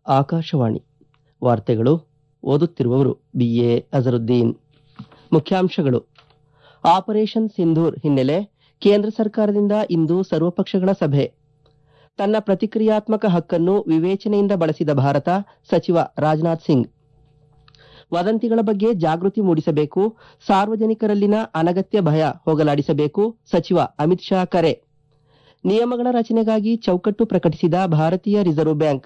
ಆಕಾಶವಾಣಿ ವಾರ್ತೆಗಳು ಓದುತ್ತಿರುವವರು ಬಿಎ ಅಜರುದ್ದೀನ್ ಮುಖ್ಯಾಂಶಗಳು ಆಪರೇಷನ್ ಸಿಂಧೂರ್ ಹಿನ್ನೆಲೆ ಕೇಂದ್ರ ಸರ್ಕಾರದಿಂದ ಇಂದು ಸರ್ವಪಕ್ಷಗಳ ಸಭೆ ತನ್ನ ಪ್ರತಿಕ್ರಿಯಾತ್ಮಕ ಹಕ್ಕನ್ನು ವಿವೇಚನೆಯಿಂದ ಬಳಸಿದ ಭಾರತ ಸಚಿವ ರಾಜನಾಥ್ ಸಿಂಗ್ ವದಂತಿಗಳ ಬಗ್ಗೆ ಜಾಗೃತಿ ಮೂಡಿಸಬೇಕು ಸಾರ್ವಜನಿಕರಲ್ಲಿನ ಅನಗತ್ಯ ಭಯ ಹೋಗಲಾಡಿಸಬೇಕು ಸಚಿವ ಅಮಿತ್ ಶಾ ಕರೆ ನಿಯಮಗಳ ರಚನೆಗಾಗಿ ಚೌಕಟ್ಟು ಪ್ರಕಟಿಸಿದ ಭಾರತೀಯ ರಿಸರ್ವ್ ಬ್ಯಾಂಕ್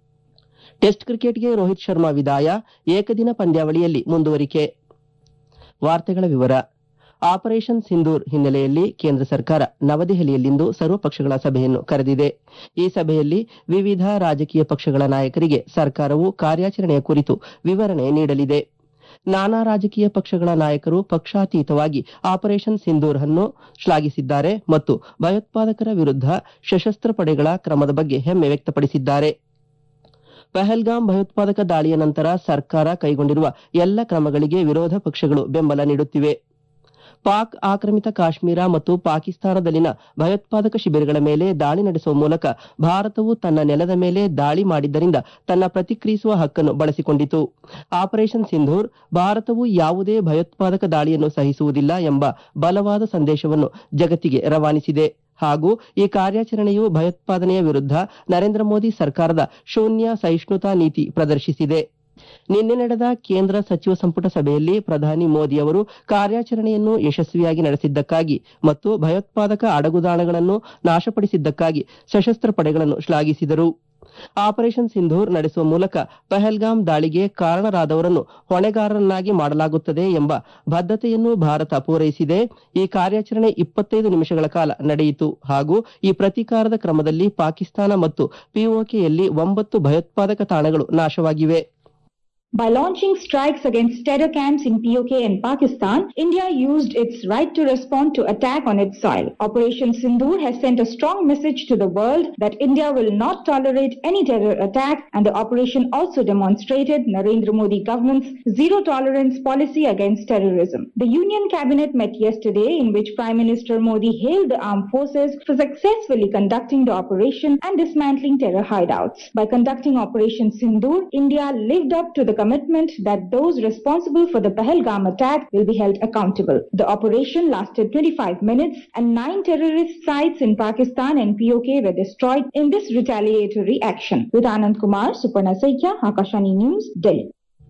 ಟೆಸ್ಟ್ ಕ್ರಿಕೆಟ್ಗೆ ರೋಹಿತ್ ಶರ್ಮಾ ವಿದಾಯ ಏಕದಿನ ಪಂದ್ಯಾವಳಿಯಲ್ಲಿ ಮುಂದುವರಿಕೆ ವಾರ್ತೆಗಳ ವಿವರ ಆಪರೇಷನ್ ಸಿಂಧೂರ್ ಹಿನ್ನೆಲೆಯಲ್ಲಿ ಕೇಂದ್ರ ಸರ್ಕಾರ ನವದೆಹಲಿಯಲ್ಲಿಂದು ಸರ್ವಪಕ್ಷಗಳ ಸಭೆಯನ್ನು ಕರೆದಿದೆ ಈ ಸಭೆಯಲ್ಲಿ ವಿವಿಧ ರಾಜಕೀಯ ಪಕ್ಷಗಳ ನಾಯಕರಿಗೆ ಸರ್ಕಾರವು ಕಾರ್ಯಾಚರಣೆಯ ಕುರಿತು ವಿವರಣೆ ನೀಡಲಿದೆ ನಾನಾ ರಾಜಕೀಯ ಪಕ್ಷಗಳ ನಾಯಕರು ಪಕ್ಷಾತೀತವಾಗಿ ಆಪರೇಷನ್ ಸಿಂಧೂರ್ ಅನ್ನು ಶ್ಲಾಘಿಸಿದ್ದಾರೆ ಮತ್ತು ಭಯೋತ್ಪಾದಕರ ವಿರುದ್ಧ ಸಶಸ್ತ್ರ ಪಡೆಗಳ ಕ್ರಮದ ಬಗ್ಗೆ ಹೆಮ್ಮೆ ವ್ಯಕ್ತಪಡಿಸಿದ್ದಾರೆ ಪಹಲ್ಗಾಮ್ ಭಯೋತ್ಪಾದಕ ದಾಳಿಯ ನಂತರ ಸರ್ಕಾರ ಕೈಗೊಂಡಿರುವ ಎಲ್ಲ ಕ್ರಮಗಳಿಗೆ ವಿರೋಧ ಪಕ್ಷಗಳು ಬೆಂಬಲ ನೀಡುತ್ತಿವೆ ಪಾಕ್ ಆಕ್ರಮಿತ ಕಾಶ್ಮೀರ ಮತ್ತು ಪಾಕಿಸ್ತಾನದಲ್ಲಿನ ಭಯೋತ್ಪಾದಕ ಶಿಬಿರಗಳ ಮೇಲೆ ದಾಳಿ ನಡೆಸುವ ಮೂಲಕ ಭಾರತವು ತನ್ನ ನೆಲದ ಮೇಲೆ ದಾಳಿ ಮಾಡಿದ್ದರಿಂದ ತನ್ನ ಪ್ರತಿಕ್ರಿಯಿಸುವ ಹಕ್ಕನ್ನು ಬಳಸಿಕೊಂಡಿತು ಆಪರೇಷನ್ ಸಿಂಧೂರ್ ಭಾರತವು ಯಾವುದೇ ಭಯೋತ್ಪಾದಕ ದಾಳಿಯನ್ನು ಸಹಿಸುವುದಿಲ್ಲ ಎಂಬ ಬಲವಾದ ಸಂದೇಶವನ್ನು ಜಗತ್ತಿಗೆ ರವಾನಿಸಿದೆ ಹಾಗೂ ಈ ಕಾರ್ಯಾಚರಣೆಯು ಭಯೋತ್ಪಾದನೆಯ ವಿರುದ್ಧ ನರೇಂದ್ರ ಮೋದಿ ಸರ್ಕಾರದ ಶೂನ್ಯ ಸಹಿಷ್ಣುತಾ ನೀತಿ ಪ್ರದರ್ಶಿಸಿದೆ ನಿನ್ನೆ ನಡೆದ ಕೇಂದ್ರ ಸಚಿವ ಸಂಪುಟ ಸಭೆಯಲ್ಲಿ ಪ್ರಧಾನಿ ಮೋದಿ ಅವರು ಕಾರ್ಯಾಚರಣೆಯನ್ನು ಯಶಸ್ವಿಯಾಗಿ ನಡೆಸಿದ್ದಕ್ಕಾಗಿ ಮತ್ತು ಭಯೋತ್ಪಾದಕ ಅಡಗುದಾಣಗಳನ್ನು ನಾಶಪಡಿಸಿದ್ದಕ್ಕಾಗಿ ಸಶಸ್ತ್ರ ಪಡೆಗಳನ್ನು ಶ್ಲಾಘಿಸಿದರು ಆಪರೇಷನ್ ಸಿಂಧೂರ್ ನಡೆಸುವ ಮೂಲಕ ಪಹಲ್ಗಾಮ್ ದಾಳಿಗೆ ಕಾರಣರಾದವರನ್ನು ಹೊಣೆಗಾರರನ್ನಾಗಿ ಮಾಡಲಾಗುತ್ತದೆ ಎಂಬ ಬದ್ಧತೆಯನ್ನು ಭಾರತ ಪೂರೈಸಿದೆ ಈ ಕಾರ್ಯಾಚರಣೆ ಇಪ್ಪತ್ತೈದು ನಿಮಿಷಗಳ ಕಾಲ ನಡೆಯಿತು ಹಾಗೂ ಈ ಪ್ರತೀಕಾರದ ಕ್ರಮದಲ್ಲಿ ಪಾಕಿಸ್ತಾನ ಮತ್ತು ಪಿಒಕೆಯಲ್ಲಿ ಒಂಬತ್ತು ಭಯೋತ್ಪಾದಕ ತಾಣಗಳು ನಾಶವಾಗಿವೆ By launching strikes against terror camps in POK and Pakistan, India used its right to respond to attack on its soil. Operation Sindoor has sent a strong message to the world that India will not tolerate any terror attack and the operation also demonstrated Narendra Modi government's zero tolerance policy against terrorism. The Union Cabinet met yesterday in which Prime Minister Modi hailed the armed forces for successfully conducting the operation and dismantling terror hideouts. By conducting Operation Sindoor, India lived up to the commitment that those responsible for the Pahalgam attack will be held accountable. The operation lasted 25 minutes and nine terrorist sites in Pakistan and POK were destroyed in this retaliatory action. With Anand Kumar, Suparna Saikya, Akashani News, Delhi.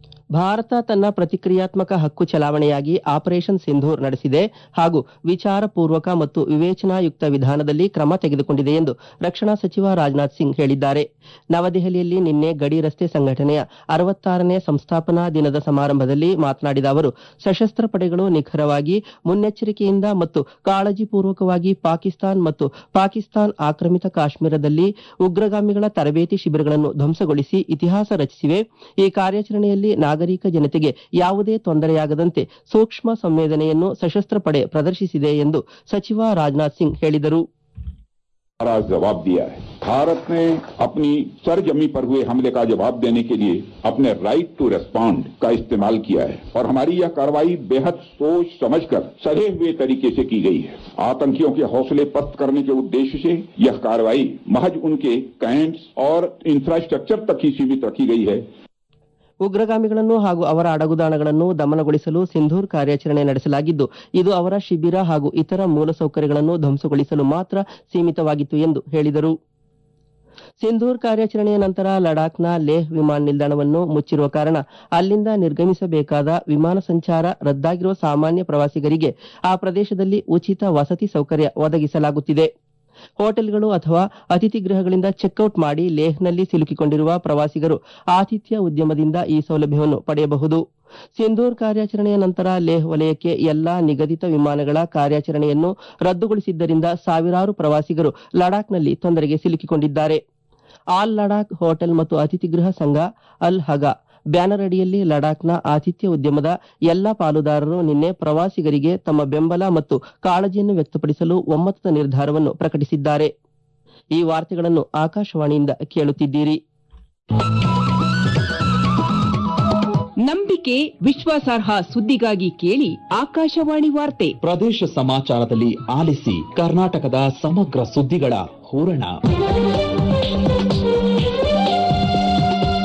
Bharat ತನ್ನ ಪ್ರತಿಕ್ರಿಯಾತ್ಮಕ ಹಕ್ಕು ಚಲಾವಣೆಯಾಗಿ operation Sindoor ನಡೆಸಿದೆ ಹಾಗೂ ವಿಚಾರಪೂರ್ವಕ ಮತ್ತು ವಿವೇಚನಾಯುಕ್ತ ವಿಧಾನದಲ್ಲಿ ಕ್ರಮ ತೆಗೆದುಕೊಂಡಿದೆ ಎಂದು ರಕ್ಷಣಾ ಸಚಿವ ರಾಜನಾಥ್ ಸಿಂಗ್ ಹೇಳಿದ್ದಾರೆ ನವದೆಹಲಿಯಲ್ಲಿ ನಿನ್ನೆ ಗಡಿ ರಸ್ತೆ ಸಂಘಟನೆಯ ಅರವತ್ತಾರನೇ ಸಂಸ್ಥಾಪನಾ ದಿನದ ಸಮಾರಂಭದಲ್ಲಿ ಮಾತನಾಡಿದ ಅವರು ಸಶಸ್ತ್ರ ಪಡೆಗಳು ನಿಖರವಾಗಿ ಮುನ್ನೆಚ್ಚರಿಕೆಯಿಂದ ಮತ್ತು ಕಾಳಜಿಪೂರ್ವಕವಾಗಿ ಪಾಕಿಸ್ತಾನ್ ಮತ್ತು ಪಾಕಿಸ್ತಾನ್ ಆಕ್ರಮಿತ ಕಾಶ್ಮೀರದಲ್ಲಿ ಉಗ್ರಗಾಮಿಗಳ ತರಬೇತಿ ಶಿಬಿರಗಳನ್ನು ಧ್ವಂಸಗೊಳಿಸಿ ಇತಿಹಾಸ ರಚಿಸಿವೆ ಈ ಕಾರ್ಯಾಚರಣೆಯಲ್ಲಿ ನಾಗರಿಕ ಜನತೆಗೆ ಯಾವುದೇ ತೊಂದರೆಯಾಗದಂತೆ ಸೂಕ್ಷ್ಮ ಸಂವೇದನೆಯನ್ನು ಸಶಸ್ತ್ರ ಪಡೆ ಪ್ರದರ್ಶಿಸಿದೆ ಎಂದು ಸಚಿವ ರಾಜನಾಥ್ ಸಿಂಗ್ ಹೇಳಿದರು हमारा जवाब दिया है भारत ने अपनी सरजमी पर हुए हमले का जवाब देने के लिए अपने राइट टू रेस्पॉन्ड का इस्तेमाल किया है और हमारी यह कार्रवाई बेहद सोच समझकर सधे हुए तरीके से की गई है आतंकियों के हौसले पस्त करने के उद्देश्य से यह कार्रवाई महज उनके कैंप्स और इंफ्रास्ट्रक्चर तक ही सीमित रखी गई है ಉಗ್ರಗಾಮಿಗಳನ್ನು ಹಾಗೂ ಅವರ ಅಡಗುದಾಣಗಳನ್ನು ದಮನಗೊಳಿಸಲು ಸಿಂಧೂರ್ ಕಾರ್ಯಾಚರಣೆ ನಡೆಸಲಾಗಿದ್ದು ಇದು ಅವರ ಶಿಬಿರ ಹಾಗೂ ಇತರ ಮೂಲಸೌಕರ್ಯಗಳನ್ನು ಧ್ವಂಸಗೊಳಿಸಲು ಮಾತ್ರ ಸೀಮಿತವಾಗಿತ್ತು ಎಂದು ಹೇಳಿದರು ಸಿಂಧೂರ್ ಕಾರ್ಯಾಚರಣೆಯ ನಂತರ ಲಡಾಖ್ನ ಲೇಹ್ ವಿಮಾನ ನಿಲ್ದಾಣವನ್ನು ಮುಚ್ಚಿರುವ ಕಾರಣ ಅಲ್ಲಿಂದ ನಿರ್ಗಮಿಸಬೇಕಾದ ವಿಮಾನ ಸಂಚಾರ ರದ್ದಾಗಿರುವ ಸಾಮಾನ್ಯ ಪ್ರವಾಸಿಗರಿಗೆ ಆ ಪ್ರದೇಶದಲ್ಲಿ ಉಚಿತ ವಸತಿ ಸೌಕರ್ಯ ಒದಗಿಸಲಾಗುತ್ತಿದೆ ಹೋಟೆಲ್ಗಳು ಅಥವಾ ಅತಿಥಿ ಗೃಹಗಳಿಂದ ಚೆಕ್ಔಟ್ ಮಾಡಿ ಲೇಹ್ನಲ್ಲಿ ಸಿಲುಕಿಕೊಂಡಿರುವ ಪ್ರವಾಸಿಗರು ಆತಿಥ್ಯ ಉದ್ಯಮದಿಂದ ಈ ಸೌಲಭ್ಯವನ್ನು ಪಡೆಯಬಹುದು ಸಿಂಧೂರ್ ಕಾರ್ಯಾಚರಣೆಯ ನಂತರ ಲೇಹ್ ವಲಯಕ್ಕೆ ಎಲ್ಲಾ ನಿಗದಿತ ವಿಮಾನಗಳ ಕಾರ್ಯಾಚರಣೆಯನ್ನು ರದ್ದುಗೊಳಿಸಿದ್ದರಿಂದ ಸಾವಿರಾರು ಪ್ರವಾಸಿಗರು ಲಡಾಖ್ನಲ್ಲಿ ತೊಂದರೆಗೆ ಸಿಲುಕಿಕೊಂಡಿದ್ದಾರೆ ಆಲ್ ಲಡಾಖ್ ಹೋಟೆಲ್ ಮತ್ತು ಅತಿಥಿ ಗೃಹ ಸಂಘ ಅಲ್ ಹಗಾ ಬ್ಯಾನರ್ ಅಡಿಯಲ್ಲಿ ಲಡಾಖ್ನ ಆತಿಥ್ಯ ಉದ್ಯಮದ ಎಲ್ಲಾ ಪಾಲುದಾರರು ನಿನ್ನೆ ಪ್ರವಾಸಿಗರಿಗೆ ತಮ್ಮ ಬೆಂಬಲ ಮತ್ತು ಕಾಳಜಿಯನ್ನು ವ್ಯಕ್ತಪಡಿಸಲು ಒಮ್ಮತದ ನಿರ್ಧಾರವನ್ನು ಪ್ರಕಟಿಸಿದ್ದಾರೆ ಈ ವಾರ್ತೆಗಳನ್ನು ಆಕಾಶವಾಣಿಯಿಂದ ಕೇಳುತ್ತಿದ್ದೀರಿ ನಂಬಿಕೆ ವಿಶ್ವಾಸಾರ್ಹ ಸುದ್ದಿಗಾಗಿ ಕೇಳಿ ಆಕಾಶವಾಣಿ ವಾರ್ತೆ ಪ್ರದೇಶ ಸಮಾಚಾರದಲ್ಲಿ ಆಲಿಸಿ ಕರ್ನಾಟಕದ ಸಮಗ್ರ ಸುದ್ದಿಗಳ ಹೂರಣ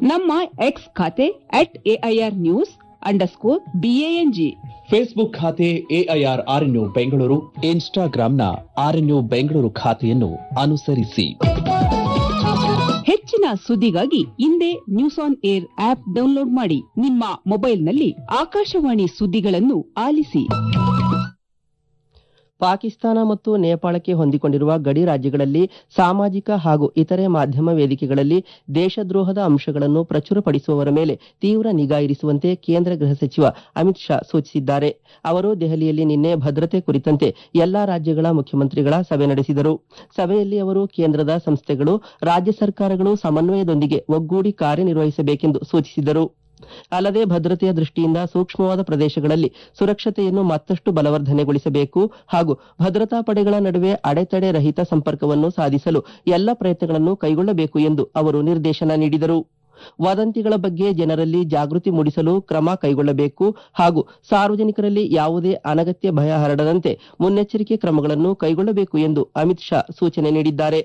ನಮ್ಮ ಎಕ್ಸ್ ಖಾತೆ at AIR news underscore B A N G Facebook ಖಾತೆ ಎಐಆರ್ ಆರ್ಎನ್ಯು ಬೆಂಗಳೂರು ಇನ್ಸ್ಟಾಗ್ರಾಂನ ಆರ್ಎನ್ಯು ಬೆಂಗಳೂರು ಖಾತೆಯನ್ನು ಅನುಸರಿಸಿ ಹೆಚ್ಚಿನ ಸುದ್ದಿಗಾಗಿ ಹಿಂದೆ news on air app download ಮಾಡಿ ನಿಮ್ಮ ಮೊಬೈಲ್ನಲ್ಲಿ ಆಕಾಶವಾಣಿ ಸುದ್ದಿಗಳನ್ನು ಆಲಿಸಿ ಪಾಕಿಸ್ತಾನ ಮತ್ತು ನೇಪಾಳಕ್ಕೆ ಹೊಂದಿಕೊಂಡಿರುವ ಗಡಿ ರಾಜ್ಯಗಳಲ್ಲಿ ಸಾಮಾಜಿಕ ಹಾಗೂ ಇತರೆ ಮಾಧ್ಯಮ ವೇದಿಕೆಗಳಲ್ಲಿ ದೇಶದ್ರೋಹದ ಅಂಶಗಳನ್ನು ಪ್ರಚುರಪಡಿಸುವವರ ಮೇಲೆ ತೀವ್ರ ನಿಗಾ ಇರಿಸುವಂತೆ ಕೇಂದ್ರ ಗೃಹ ಸಚಿವ ಅಮಿತ್ ಶಾ ಸೂಚಿಸಿದ್ದಾರೆ ಅವರು ದೆಹಲಿಯಲ್ಲಿ ನಿನ್ನೆ ಭದ್ರತೆ ಕುರಿತಂತೆ ಎಲ್ಲಾ ರಾಜ್ಯಗಳ ಮುಖ್ಯಮಂತ್ರಿಗಳ ಸಭೆ ನಡೆಸಿದರು ಸಭೆಯಲ್ಲಿ ಅವರು ಕೇಂದ್ರದ ಸಂಸ್ಥೆಗಳು ರಾಜ್ಯ ಸರ್ಕಾರಗಳು ಸಮನ್ವಯದೊಂದಿಗೆ ಒಗ್ಗೂಡಿ ಕಾರ್ಯನಿರ್ವಹಿಸಬೇಕೆಂದು ಸೂಚಿಸಿದರು ಅಲ್ಲದೆ ಭದ್ರತೆಯ ದೃಷ್ಟಿಯಿಂದ ಸೂಕ್ಷ್ಮವಾದ ಪ್ರದೇಶಗಳಲ್ಲಿ ಸುರಕ್ಷತೆಯನ್ನು ಮತ್ತಷ್ಟು ಬಲವರ್ಧನೆಗೊಳಿಸಬೇಕು ಹಾಗೂ ಭದ್ರತಾ ಪಡೆಗಳ ನಡುವೆ ಅಡೆತಡೆ ರಹಿತ ಸಂಪರ್ಕವನ್ನು ಸಾಧಿಸಲು ಎಲ್ಲ ಪ್ರಯತ್ನಗಳನ್ನು ಕೈಗೊಳ್ಳಬೇಕು ಎಂದು ಅವರು ನಿರ್ದೇಶನ ನೀಡಿದರು ವದಂತಿಗಳ ಬಗ್ಗೆ ಜನರಲ್ಲಿ ಜಾಗೃತಿ ಮೂಡಿಸಲು ಕ್ರಮ ಕೈಗೊಳ್ಳಬೇಕು ಹಾಗೂ ಸಾರ್ವಜನಿಕರಲ್ಲಿ ಯಾವುದೇ ಅನಗತ್ಯ ಭಯ ಹರಡದಂತೆ ಮುನ್ನೆಚ್ಚರಿಕೆ ಕ್ರಮಗಳನ್ನು ಕೈಗೊಳ್ಳಬೇಕು ಎಂದು ಅಮಿತ್ ಶಾ ಸೂಚನೆ ನೀಡಿದ್ದಾರೆ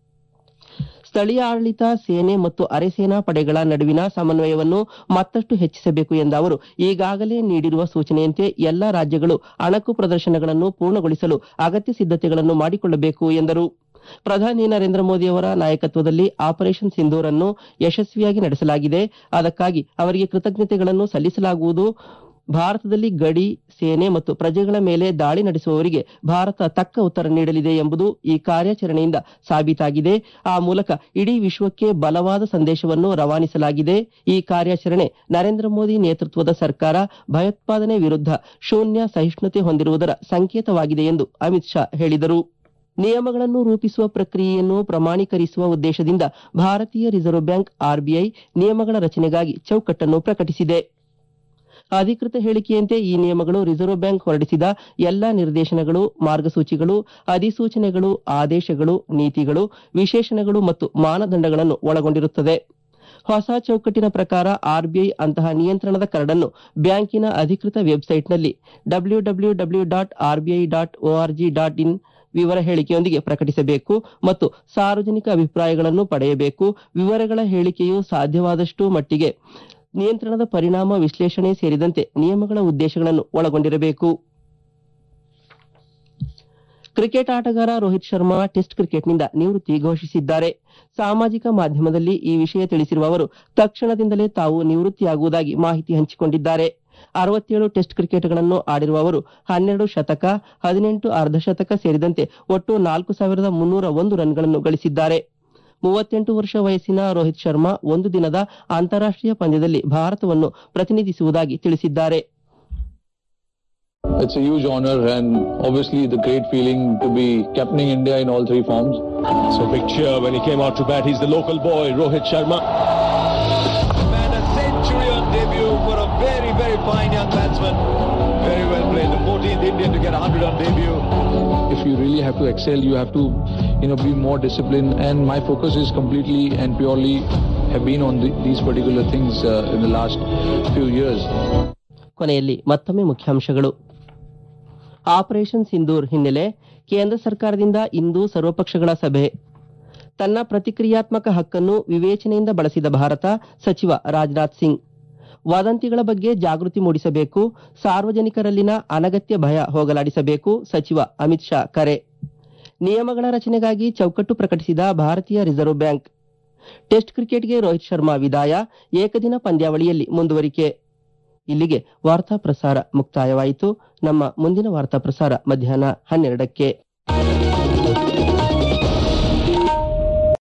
ಸ್ಥಳೀಯ ಆಡಳಿತ ಸೇನೆ ಮತ್ತು ಅರೆಸೇನಾ ಪಡೆಗಳ ನಡುವಿನ ಸಮನ್ವಯವನ್ನು ಮತ್ತಷ್ಟು ಹೆಚ್ಚಿಸಬೇಕು ಎಂದ ಅವರು ಈಗಾಗಲೇ ನೀಡಿರುವ ಸೂಚನೆಯಂತೆ ಎಲ್ಲಾ ರಾಜ್ಯಗಳು ಅಣಕು ಪ್ರದರ್ಶನಗಳನ್ನು ಪೂರ್ಣಗೊಳಿಸಲು ಅಗತ್ಯ ಸಿದ್ಧತೆಗಳನ್ನು ಮಾಡಿಕೊಳ್ಳಬೇಕು ಎಂದರು ಪ್ರಧಾನಿ ನರೇಂದ್ರ ಮೋದಿ ಅವರ ನಾಯಕತ್ವದಲ್ಲಿ ಆಪರೇಷನ್ ಸಿಂಧೂರ್ ಅನ್ನು ಯಶಸ್ವಿಯಾಗಿ ನಡೆಸಲಾಗಿದೆ ಅದಕ್ಕಾಗಿ ಅವರಿಗೆ ಕೃತಜ್ಞತೆಗಳನ್ನು ಸಲ್ಲಿಸಲಾಗುವುದು ಭಾರತದಲ್ಲಿ ಗಡಿ ಸೇನೆ ಮತ್ತು ಪ್ರಜೆಗಳ ಮೇಲೆ ದಾಳಿ ನಡೆಸುವವರಿಗೆ ಭಾರತ ತಕ್ಕ ಉತ್ತರ ನೀಡಲಿದೆ ಎಂಬುದು ಈ ಕಾರ್ಯಾಚರಣೆಯಿಂದ ಸಾಬೀತಾಗಿದೆ ಆ ಮೂಲಕ ಇಡೀ ವಿಶ್ವಕ್ಕೆ ಬಲವಾದ ಸಂದೇಶವನ್ನು ರವಾನಿಸಲಾಗಿದೆ ಈ ಕಾರ್ಯಾಚರಣೆ ನರೇಂದ್ರ ಮೋದಿ ನೇತೃತ್ವದ ಸರ್ಕಾರ ಭಯೋತ್ಪಾದನೆ ವಿರುದ್ಧ ಶೂನ್ಯ ಸಹಿಷ್ಣುತೆ ಹೊಂದಿರುವುದರ ಸಂಕೇತವಾಗಿದೆ ಎಂದು ಅಮಿತ್ ಶಾ ಹೇಳಿದರು ನಿಯಮಗಳನ್ನು ರೂಪಿಸುವ ಪ್ರಕ್ರಿಯೆಯನ್ನು ಪ್ರಮಾಣೀಕರಿಸುವ ಉದ್ದೇಶದಿಂದ ಭಾರತೀಯ ರಿಸರ್ವ್ ಬ್ಯಾಂಕ್ ಆರ್ಬಿಐ ನಿಯಮಗಳ ರಚನೆಗಾಗಿ ಚೌಕಟ್ಟನ್ನು ಪ್ರಕಟಿಸಿದೆ ಅಧಿಕೃತ ಹೇಳಿಕೆಯಂತೆ ಈ ನಿಯಮಗಳು ರಿಸರ್ವ್ ಬ್ಯಾಂಕ್ ಹೊರಡಿಸಿದ ಎಲ್ಲಾ ನಿರ್ದೇಶನಗಳು ಮಾರ್ಗಸೂಚಿಗಳು ಅಧಿಸೂಚನೆಗಳು ಆದೇಶಗಳು ನೀತಿಗಳು ವಿಶೇಷಣಗಳು ಮತ್ತು ಮಾನದಂಡಗಳನ್ನು ಒಳಗೊಂಡಿರುತ್ತದೆ ಹೊಸ ಚೌಕಟ್ಟಿನ ಪ್ರಕಾರ ಆರ್ಬಿಐ ಅಂತಹ ನಿಯಂತ್ರಣದ ಕರಡನ್ನು ಬ್ಯಾಂಕಿನ ಅಧಿಕೃತ ವೆಬ್ಸೈಟ್ನಲ್ಲಿ W W W dot RBI dot O R G dot in ವಿವರ ಹೇಳಿಕೆಯೊಂದಿಗೆ ಪ್ರಕಟಿಸಬೇಕು ಮತ್ತು ಸಾರ್ವಜನಿಕ ಅಭಿಪ್ರಾಯಗಳನ್ನು ಪಡೆಯಬೇಕು ವಿವರಗಳ ಹೇಳಿಕೆಯು ಸಾಧ್ಯವಾದಷ್ಟು ಮಟ್ಟಿಗೆ ನಿಯಂತ್ರಣದ ಪರಿಣಾಮ ವಿಶ್ಲೇಷಣೆ ಸೇರಿದಂತೆ ನಿಯಮಗಳ ಉದ್ದೇಶಗಳನ್ನು ಒಳಗೊಂಡಿರಬೇಕು ಕ್ರಿಕೆಟ್ ಆಟಗಾರ ರೋಹಿತ್ ಶರ್ಮಾ ಟೆಸ್ಟ್ ಕ್ರಿಕೆಟ್ನಿಂದ ನಿವೃತ್ತಿ ಘೋಷಿಸಿದ್ದಾರೆ ಸಾಮಾಜಿಕ ಮಾಧ್ಯಮದಲ್ಲಿ ಈ ವಿಷಯ ತಿಳಿಸಿರುವ ಅವರು ತಕ್ಷಣದಿಂದಲೇ ತಾವು ನಿವೃತ್ತಿಯಾಗುವುದಾಗಿ ಮಾಹಿತಿ ಹಂಚಿಕೊಂಡಿದ್ದಾರೆ ಅರವತ್ತೇಳು ಟೆಸ್ಟ್ ಕ್ರಿಕೆಟ್ಗಳನ್ನು ಆಡಿರುವ ಅವರು ಹನ್ನೆರಡು ಶತಕ ಹದಿನೆಂಟು ಅರ್ಧಶತಕ ಸೇರಿದಂತೆ ಒಟ್ಟು ನಾಲ್ಕು ಸಾವಿರದ ಮುನ್ನೂರ ಒಂದು ರನ್ಗಳನ್ನು ಗಳಿಸಿದ್ದಾರೆ ಮೂವತ್ತೆಂಟು ವರ್ಷ ವಯಸ್ಸಿನ ರೋಹಿತ್ ಶರ್ಮಾ ಒಂದು ದಿನದ ಅಂತಾರಾಷ್ಟೀಯ ಪಂದ್ಯದಲ್ಲಿ ಭಾರತವನ್ನು ಪ್ರತಿನಿಧಿಸುವುದಾಗಿ ತಿಳಿಸಿದ್ದಾರೆ It's a huge honor and obviously the great feeling to be captaining India in all three forms. So big cheer when he came out to bat. He's the local boy, Rohit Sharma. Man, a century on debut for a very, very fine young batsman. Very well played. The 14th Indian to get 100 on debut. If you really have to excel, you have to, you know, be more disciplined. And my focus is completely and purely have been on the, these particular things uh, in the last few years. ಕೊನೆಯಲ್ಲಿ ಮತ್ತೊಮ್ಮೆ ಮುಖ್ಯಾಂಶಗಳು operation Sindoor ಹಿನ್ನೆಲೆ ಕೇಂದ್ರ ಸರ್ಕಾರದಿಂದ ಇಂದು ಸರ್ವಪಕ್ಷಗಳ ಸಭೆ ತನ್ನ ಪ್ರತಿಕ್ರಿಯಾತ್ಮಕ ಹಕ್ಕನ್ನು ವಿವೇಚನೆಯಿಂದ ಬಳಸಿದ ಭಾರತ ಸಚಿವ ರಾಜನಾಥ್ ಸಿಂಗ್ ವದಂತಿಗಳ ಬಗ್ಗೆ ಜಾಗೃತಿ ಮೂಡಿಸಬೇಕು ಸಾರ್ವಜನಿಕರಲ್ಲಿನ ಅನಗತ್ಯ ಭಯ ಹೋಗಲಾಡಿಸಬೇಕು ಸಚಿವ ಅಮಿತ್ ಶಾ ಕರೆ ನಿಯಮಗಳ ರಚನೆಗಾಗಿ ಚೌಕಟ್ಟು ಪ್ರಕಟಿಸಿದ ಭಾರತೀಯ ರಿಸರ್ವ್ ಬ್ಯಾಂಕ್ ಟೆಸ್ಟ್ ಕ್ರಿಕೆಟ್ಗೆ ರೋಹಿತ್ ಶರ್ಮಾ ವಿದಾಯ ಏಕದಿನ ಪಂದ್ಯಾವಳಿಯಲ್ಲಿ ಮುಂದುವರಿಕೆ ಇಲ್ಲಿಗೆ ವಾರ್ತಾ ಪ್ರಸಾರ ಮುಕ್ತಾಯವಾಯಿತು ನಮ್ಮ ಮುಂದಿನ ವಾರ್ತಾ ಪ್ರಸಾರ ಮಧ್ಯಾಹ್ನ ಹನ್ನೆರಡಕ್ಕೆ